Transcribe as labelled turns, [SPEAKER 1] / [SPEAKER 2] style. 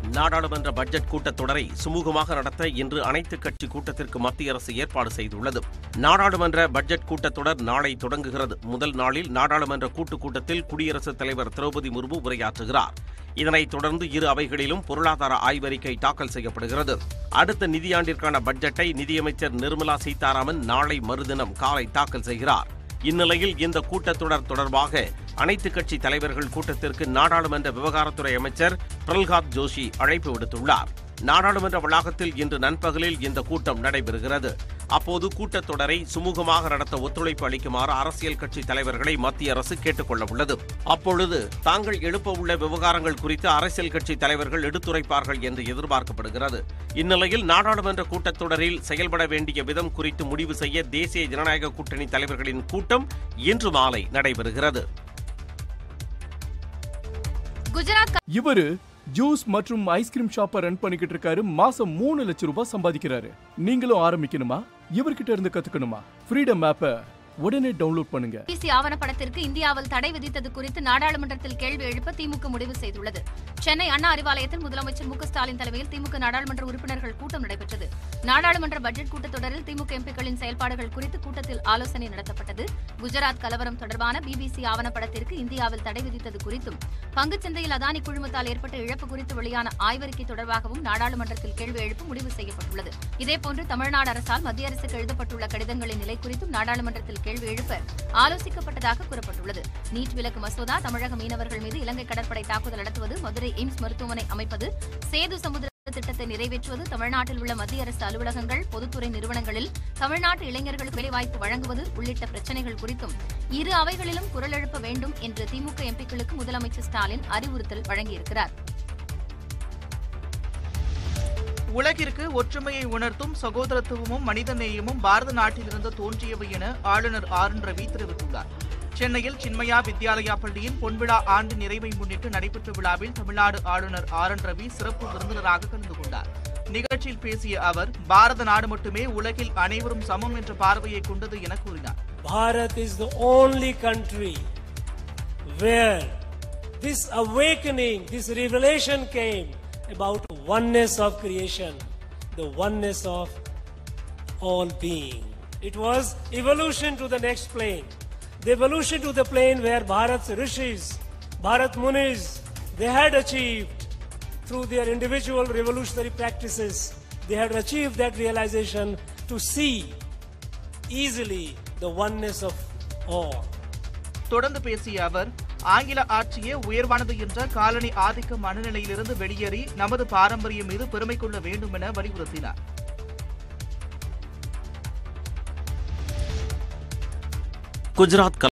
[SPEAKER 1] நாடாளுமன்ற பட்ஜெட் கூட்டத்தொடரை சுமூகமாக நடத்த இன்று அனைத்துக் கட்சி கூட்டத்திற்கு மத்திய அரசு ஏற்பாடு செய்துள்ளது நாடாளுமன்ற பட்ஜெட் கூட்டத்தொடர் நாளை தொடங்குகிறது முதல் நாளில் நாடாளுமன்ற கூட்டுக் கூட்டத்தில் குடியரசுத் தலைவர் திரௌபதி முர்மு உரையாற்றுகிறார் இதனைத் தொடர்ந்து இரு அவைகளிலும் பொருளாதார ஆய்வறிக்கை தாக்கல் செய்யப்படுகிறது அடுத்த நிதியாண்டிற்கான பட்ஜெட்டை நிதியமைச்சர் நிர்மலா சீதாராமன் நாளை மறுதினம் காலை தாக்கல் செய்கிறார் இந்நிலையில் இந்த கூட்டத்தொடர் தொடர்பாக அனைத்துக் கட்சி தலைவர்கள் கூட்டத்திற்கு நாடாளுமன்ற விவகாரத்துறை அமைச்சர் பிரல்ஹாத் ஜோஷி அழைப்பு விடுத்துள்ளார் நாடாளுமன்ற வளாகத்தில் இன்று நண்பகலில் இந்த கூட்டம் நடைபெறுகிறது அப்போது கூட்டத்தொடரை சுமூகமாக நடத்த ஒத்துழைப்பு அளிக்குமாறு அரசியல் கட்சி தலைவர்களை மத்திய அரசு கேட்டுக் கொள்ள உள்ளது அப்பொழுது தாங்கள் எழுப்ப உள்ள விவகாரங்கள் குறித்து அரசியல் கட்சி தலைவர்கள் எடுத்துரைப்பார்கள் என்று எதிர்பார்க்கப்படுகிறது இந்நிலையில் நாடாளுமன்ற கூட்டத்தொடரில் செயல்பட வேண்டிய விதம் குறித்து முடிவு செய்ய தேசிய ஜனநாயக கூட்டணி தலைவர்களின் கூட்டம் இன்று மாலை நடைபெறுகிறது
[SPEAKER 2] குஜராத்
[SPEAKER 3] இவரு ஜூஸ் மற்றும் ஐஸ்கிரீம் ஷாப்பை ரன் பண்ணிக்கிட்டு இருக்காரு மாசம் மூணு லட்சம் ரூபாய் சம்பாதிக்கிறாரு நீங்களும் ஆரம்பிக்கணுமா இவர்கிட்ட இருந்து கத்துக்கணுமா ஃப்ரீடம் ஆப்பை உடனே டவுன்லோட் பண்ணுங்க
[SPEAKER 2] பிசி ஆவணப்படத்திற்கு இந்தியாவில் தடை விதித்தது குறித்து நாடாளுமன்றத்தில் கேள்வி எழுப்ப திமுக முடிவு செய்துள்ளது சென்னை அண்ணா அறிவாலயத்தில் முதலமைச்சர் மு க ஸ்டாலின் தலைமையில் திமுக நாடாளுமன்ற உறுப்பினர்கள் கூட்டம் நடைபெற்றது நாடாளுமன்ற பட்ஜெட் கூட்டத்தொடரில் திமுக எம்பிக்களின் செயல்பாடுகள் குறித்து கூட்டத்தில் ஆலோசனை நடத்தப்பட்டது குஜராத் கலவரம் தொடர்பான பிபிசி ஆவணப்படத்திற்கு இந்தியாவில் தடை விதித்தது குறித்தும் பங்குச்சந்தையில் அதானி குழுமத்தால் ஏற்பட்ட இழப்பு குறித்து வெளியான ஆய்வறிக்கை தொடர்பாகவும் நாடாளுமன்றத்தில் கேள்வி எழுப்ப முடிவு செய்யப்பட்டுள்ளது இதேபோன்று தமிழ்நாடு அரசால் மத்திய அரசுக்கு எழுதப்பட்டுள்ள கடிதங்களின் நிலை குறித்தும் நாடாளுமன்றத்தில் கேள்வி எழுப்ப ஆலோசிக்கப்பட்டதாக கூறப்பட்டுள்ளது நீட் விலக்கு மசோதா தமிழக மீனவர்கள் மீது இலங்கை கடற்படை தாக்குதல் நடத்துவது மதுரை எய்ம்ஸ் மருத்துவமனை அமைப்பது சேது சமுத்திர திட்டத்தை நிறைவேற்றுவது தமிழ்நாட்டில் உள்ள மத்திய அரசு அலுவலகங்கள் பொதுத்துறை நிறுவனங்களில் தமிழ்நாட்டு இளைஞர்களுக்கு வேலைவாய்ப்பு வழங்குவது உள்ளிட்ட பிரச்சினைகள் குறித்தும் இரு அவைகளிலும் குரல் எழுப்ப வேண்டும் என்று திமுக எம்பிக்களுக்கு முதலமைச்சர் ஸ்டாலின் அறிவுறுத்தல் வழங்கியிருக்கிறார்
[SPEAKER 4] உலகிற்கு ஒற்றுமையை உணர்த்தும் சகோதரத்துவமும் மனிதநேயமும் பாரத நாட்டிலிருந்து தோன்றியவை என ஆளுநர் ஆர் என் ரவி தெரிவித்துள்ளார் சென்னையில் சின்மயா வித்யாலயா பள்ளியின் பொன்விழா ஆண்டு நிறைவை முன்னிட்டு நடைபெற்ற விழாவில் தமிழ்நாடு ஆளுநர் ஆர் என் ரவி சிறப்பு விருந்தினராக கலந்து கொண்டார் நிகழ்ச்சியில் பேசிய அவர் பாரத நாடு மட்டுமே உலகில் அனைவரும் சமம் என்ற பார்வையை கொண்டது என கூறினார்
[SPEAKER 5] Bharat is the only country where this awakening, this revelation came about oneness of creation, the oneness of all being. It was evolution to the next plane. The evolution to the plane where Bharat's rishis, Bharat Munis, they had achieved through their individual revolutionary practices, they had achieved that realization to see easily the oneness of all.
[SPEAKER 4] தொடர்ந்து பேசிய அவர் ஆங்கில ஆட்சியே உயர்வானது என்ற colony ஆதிக்க மனநிலையிலிருந்து வெளியேறி நமது பாரம்பரியம் மீது பெருமை கொள்ள வேண்டும் என வலியுறுத்தினார்
[SPEAKER 1] குஜராத்